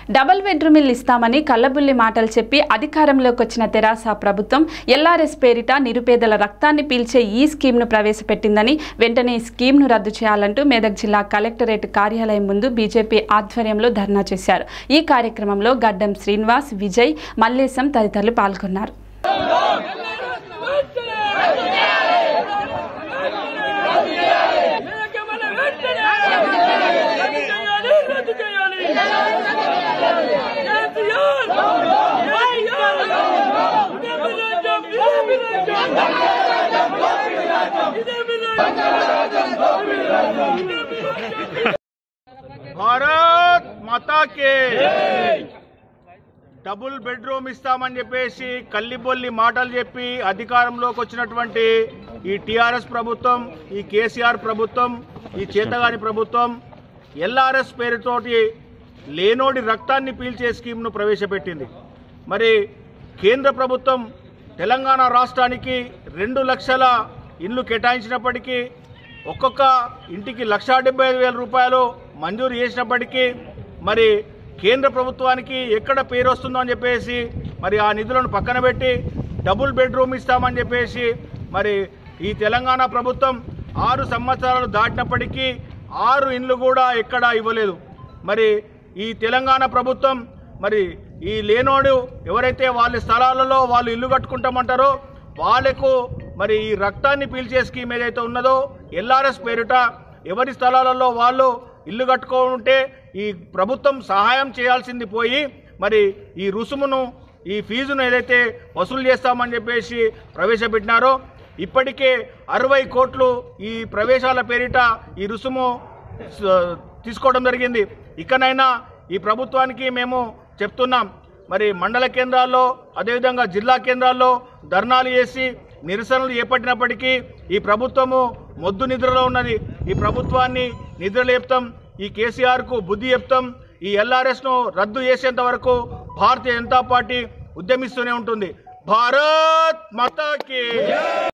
double bedroom ఇల్లు ఇస్తామని కల్లబుల్లి మాటలు చెప్పి అధికారంలోకి వచ్చిన తెరాస ప్రభుత్వం ఎల్ఆర్ఎస్ పేరిట నిరుపేదల రక్తాన్ని పీల్చే ఈ స్కీమ్ను ప్రవేశపెట్టిందని వెంటనే ఈ స్కీమ్ను రద్దు చేయాలంటూ మెదక్ జిల్లా కలెక్టరేట్ కార్యాలయం ముందు బీజేపీ ఆధ్వర్యంలో ధర్నా చేశారు ఈ కార్యక్రమంలో గడ్డం శ్రీనివాస్ విజయ్ మల్లేశం తదితరులు పాల్గొన్నారు భారత్ మాతాకే డబుల్ బెడ్రూమ్ ఇస్తామని చెప్పేసి కల్లిబొల్లి మాటలు చెప్పి అధికారంలోకి వచ్చినటువంటి ఈ టిఆర్ఎస్ ప్రభుత్వం ఈ కేసీఆర్ ప్రభుత్వం ఈ చేతగాని ప్రభుత్వం ఎల్ఆర్ఎస్ పేరుతోటి లేనోడి రక్తాన్ని పీల్చే స్కీమ్ను ప్రవేశపెట్టింది మరి కేంద్ర ప్రభుత్వం తెలంగాణ రాష్ట్రానికి రెండు లక్షల ఇల్లు కేటాయించినప్పటికీ ఒక్కొక్క ఇంటికి లక్షా డెబ్బై ఐదు వేల రూపాయలు మంజూరు చేసినప్పటికీ మరి కేంద్ర ప్రభుత్వానికి ఎక్కడ పేరు వస్తుందో అని చెప్పేసి మరి ఆ నిధులను పక్కన పెట్టి డబుల్ బెడ్రూమ్ ఇస్తామని చెప్పేసి మరి ఈ తెలంగాణ ప్రభుత్వం ఆరు సంవత్సరాలు దాటినప్పటికీ ఆరు ఇండ్లు కూడా ఎక్కడా ఇవ్వలేదు మరి ఈ తెలంగాణ ప్రభుత్వం మరి ఈ లేనోడు ఎవరైతే వాళ్ళ స్థలాలలో వాళ్ళు ఇల్లు కట్టుకుంటామంటారో వాళ్ళకు మరి ఈ రక్తాన్ని పీల్చే స్కీమ్ ఏదైతే ఉన్నదో ఎల్ఆర్ఎస్ పేరిట ఎవరి స్థలాలలో వాళ్ళు ఇల్లు కట్టుకుంటే ఈ ప్రభుత్వం సహాయం చేయాల్సింది పోయి మరి ఈ రుసుమును ఈ ఫీజును ఏదైతే వసూలు చేస్తామని చెప్పేసి ప్రవేశపెట్టినారో ఇప్పటికే అరవై కోట్లు ఈ ప్రవేశాల పేరిట ఈ రుసుము స- తీసుకోవడం జరిగింది ఇకనైనా ఈ ప్రభుత్వానికి మేము చెప్తున్నాం మరి మండల కేంద్రాల్లో అదేవిధంగా జిల్లా కేంద్రాల్లో ధర్నాలు చేసి నిరసనలు చేపట్టినప్పటికీ ఈ ప్రభుత్వము మొద్దు నిద్రలో ఉన్నది ఈ ప్రభుత్వాన్ని నిద్రలేపుతాం ఈ కేసీఆర్కు బుద్ధి చెప్తాం ఈ ఎల్ఆర్ఎస్ను రద్దు చేసేంత వరకు భారతీయ జనతా పార్టీ ఉద్యమిస్తూనే ఉంటుంది భారత్ మాతాకి